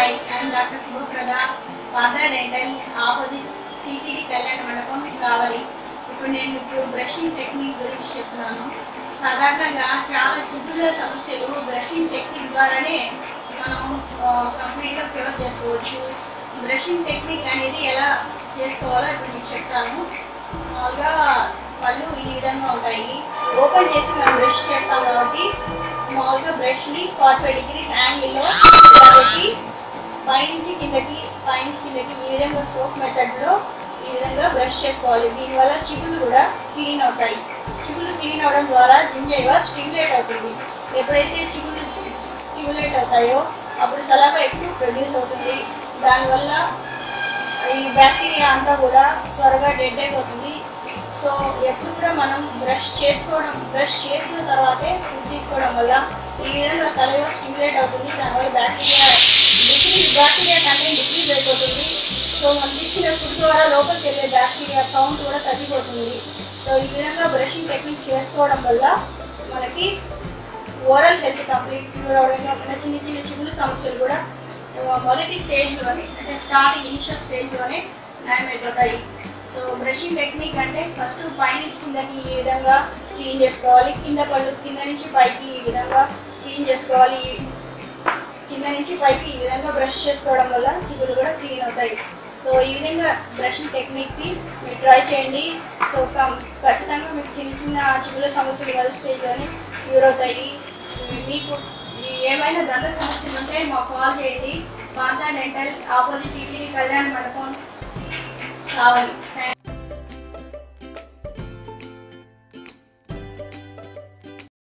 hi I'm doctor Shubhaprada parlour dental opposite TTD కళ్యాణ మండపం కావాలి ఇప్పుడు నేను ఇప్పుడు బ్రషింగ్ టెక్నిక్ గురించి చెప్తున్నాను సాధారణంగా చాలా చిగుళ్ళ సమస్యలు బ్రషింగ్ టెక్నిక్ ద్వారానే మనం కంప్లీట్గా క్యూర్ చేసుకోవచ్చు బ్రషింగ్ టెక్నిక్ అనేది ఎలా చేసుకోవాలో ఇప్పుడు మీకు చెప్తాను మామూలుగా పళ్ళు ఈ విధంగా ఉంటాయి ఓపెన్ చేసి మనం బ్రష్ చేస్తాం కాబట్టి మామూలుగా బ్రష్ని ఫార్టీ ఫైవ్ డిగ్రీస్ యాంగిల్లో ఇలా పెట్టి పైనుంచి కిందకి పైనుంచి కిందకి ఈ విధంగా స్ట్రోక్ మెథడ్లో ఈ విధంగా బ్రష్ చేసుకోవాలి దీనివల్ల చిగుళ్ళు కూడా క్లీన్ అవుతాయి చిగుళ్ళు క్లీన్ అవడం ద్వారా జింజైవ స్టిమ్యులేట్ అవుతుంది ఎప్పుడైతే చిగుళ్ళు స్టిమ్యులేట్ అవుతాయో అప్పుడు సలాబా ఎక్కువ ప్రొడ్యూస్ అవుతుంది దానివల్ల ఈ బ్యాక్టీరియా అంతా కూడా త్వరగా డెడ్ అయిపోతుంది సో ఎప్పుడు కూడా మనం బ్రష్ చేసుకోవడం బ్రష్ చేసిన తర్వాతే ఫుడ్ తీసుకోవడం వల్ల ఈ విధంగా సలవా స్టిమ్యులేట్ అవుతుంది దానివల్ల bacteria decrease bacteria content decrease అయిపోతుంది సో మనం తీసుకునే ఫుడ్ ద్వారా లోపలికి వెళ్ళే బ్యాక్టీరియా కౌంట్ కూడా తగ్గిపోతుంది సో ఈ విధంగా బ్రషింగ్ టెక్నిక్ చేసుకోవడం వల్ల మనకి ఓరల్ హెల్త్ కంప్లీట్ క్యూర్ అవడం కాకుండా చిన్న చిన్న చిగులు సమస్యలు కూడా ఆ, మొదటి స్టేజ్లోనే అంటే స్టార్టింగ్ ఇనిషియల్ స్టేజ్లోనే న్యాయం అయిపోతాయి సో బ్రషింగ్ టెక్నిక్ అంటే ఫస్ట్ పైనుంచి కిందకి ఈ విధంగా క్లీన్ చేసుకోవాలి కింద పళ్ళు కింద నుంచి పైకి ఈ విధంగా క్లీన్ చేసుకోవాలి కింద నుంచి పైకి ఈ విధంగా బ్రష్ చేసుకోవడం వల్ల చిగులు కూడా క్లీన్ అవుతాయి సో ఈ విధంగా బ్రషింగ్ టెక్నిక్ని మీరు ట్రై చేయండి సో కం- ఖచ్చితంగా మీకు చిన్న చిన్న చిగుల సమస్యలు మొదటి స్టేజ్లోనే క్యూర్ అవుతాయి మీ- మీకు ఈ ఏమైనా దంత సమస్యలు ఉంటే మాకు కాల్ చేయండి పాంతా డెంటల్ ఆపోజిట్ టీటీడీ కళ్యాణ మండపం కావాలి థ్యాంక్